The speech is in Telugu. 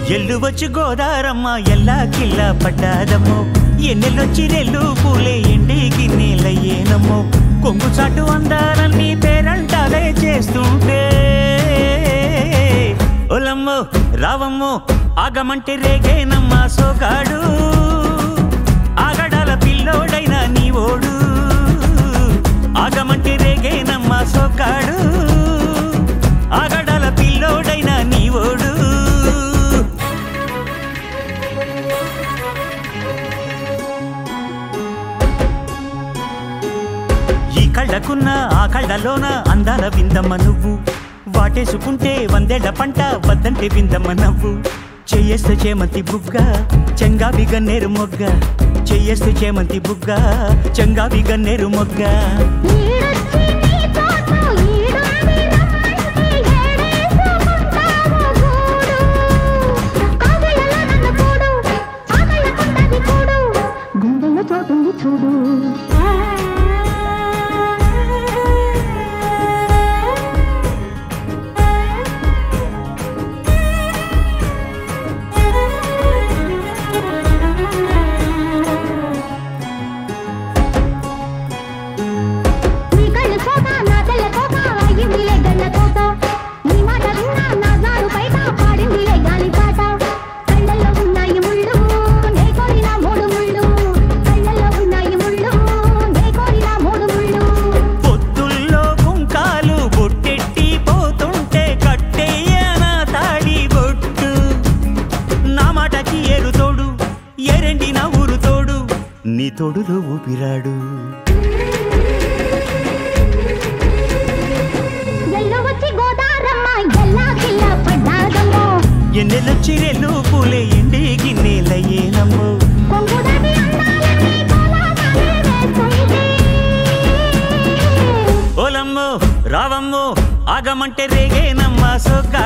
ఎల్లు వచ్చి గోదారమ్మ ఎల్లా కిల్లా పడ్డాదమ్మో ఎన్నెల్లొచ్చి రెల్లు పూలే ఎండి గిన్నెలయ్యేనమ్మో కొంగు చాటు అందాలన్నీ పేరంటాలే చేస్తుంటే ఒలమ్మో రావమ్మో ఆగమంటే రేగేనమ్మా సోగాడు ఆగడాల పిల్లోడైనా నీ ఓడు ఆగమంటే రేగేనమ్మా సోకాడు ఆగడాల పిల్లోడైనా నీ ఓడు ఈ కళ్ళకున్న ఆ కళ్ళలోన అందాల విందమ్మ నువ్వు వాటేసుకుంటే వందేళ్ల పంట వద్దంటే విందమ్మ నవ్వు చెయ్యేస్తే చేమంతి బుగ్గ చెంగావి గన్నేరు మొగ్గ చెయ్యేస్తే చేమంతి బుగ్గ చెంగావి గన్నేరు మొగ్గ ఈడొచ్చి నీ తోట ఈడుంది రమ్మంటే ఏడేసుకుంటావు గూడు కాగలలో నన్ను కూడు ఆకళ్ళకుంటది కూడు గుండెలో చోటుంది చూడు నీ కళ్ళు కోట నా తెల్ల కోట అయ్యిందిలే గన్న కోట నీ మాట విన్నా నా జారు బయట పాడిందిలే గాలి పాట కళ్ళల్లో ఉన్నాయి ముళ్ళు నే కోరిన మూడు ముళ్ళు కళ్ళల్లో ఉన్నాయి ముళ్ళు నే కోరిన మూడు ముళ్ళు పొత్తుల్లో కుంకాలు బొట్టెట్టి పోతుంటే కట్టేయన తాడి బొట్టు నా మాటకి ఏరు తోడు ఎరండి నా ఊరు తోడు నీ తోడులో ఊపిరాడు ఎల్లు వచ్చి గోదారమ్మ ఎల్లా కిల్ల పడ్డాదమ్మో ఎన్నెలొచ్చి రెల్లు పూలే ఎండి గిన్నెలయ్యేనమ్మో కొంగుదని అందాలని కోలాటాలే వేస్తుంది ఓలమ్మో రావమ్మో ఆగమంటే రేగేనమ్మా సొగ్గా